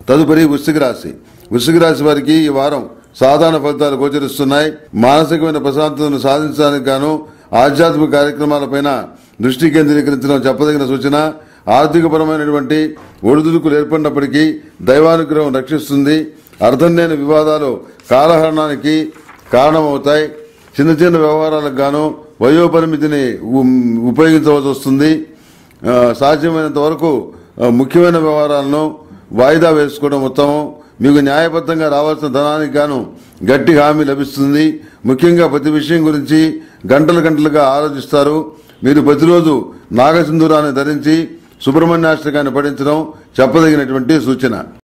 తదుపరి వృశ్చిక రాశి వృశ్చిక రాశి వారికి ఈ వారం సాధారణ ఫలితాలు గోచరిస్తున్నాయి మానసికమైన ప్రశాంతతను సాధించడానికి గాను ఆధ్యాత్మిక కార్యక్రమాలపైన దృష్టి కేంద్రీకరించడం చెప్పదగిన సూచన ఆర్థికపరమైనటువంటి ఒడిదుడుకులు ఏర్పడినప్పటికీ దైవానుగ్రహం రక్షిస్తుంది అర్థం లేని వివాదాలు కాలహరణానికి కారణమవుతాయి చిన్న చిన్న వ్యవహారాలకు గాను వయోపరిమితిని ఉమ్, ఉపయోగించవలసి వస్తుంది ఆ, సాధ్యమైనంత వరకు ఆ, ముఖ్యమైన వ్యవహారాలను వాయిదా వేసుకోవడం ఉత్తమం మీకు న్యాయబద్ధంగా రావాల్సిన ధనానికి గాను గట్టి హామీ లభిస్తుంది ముఖ్యంగా ప్రతి విషయం గురించి గంటలు గంటలుగా ఆలోచిస్తారు మీరు ప్రతిరోజు నాగసింధూరాన్ని ధరించి సుబ్రహ్మణ్యాష్టకాన్ని పఠించడం చెప్పదగినటువంటి సూచన